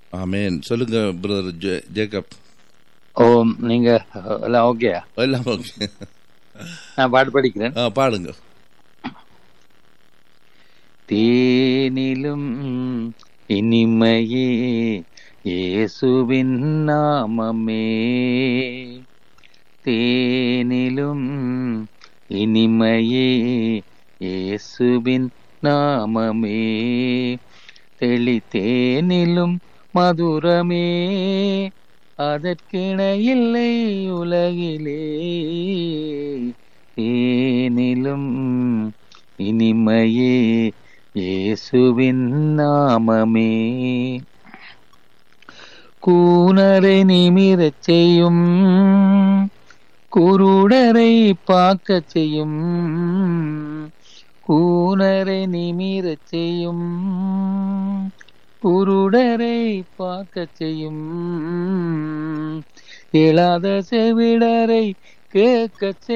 ஆமேன் சொல்லுங்க brother J- Jacob ஓ நீங்க எல்லாம் ஓகே எல்லாம் ஓகே நான் பாட்டு படிக்கிறேன் ஆ பாடுங்க தேனிலும் இனிமையே இயேசுவின் நாமமே தேனிலும் இனிமையே இயேசுவின் நாமமே தெளித்தேனிலும் மதுரமே அதற்கிணையில்லை உலகிலே தேனிலும் இனிமையே இயேசுவின் நாமமே கூனரை நிமிரச் செய்யும் குருடரை பார்க்கச் செய்யும் கூனரை நிமிரச் செய்யும் குருடரை பார்க்கச் செய்யும் இழாத செவிடரை கேட்கச்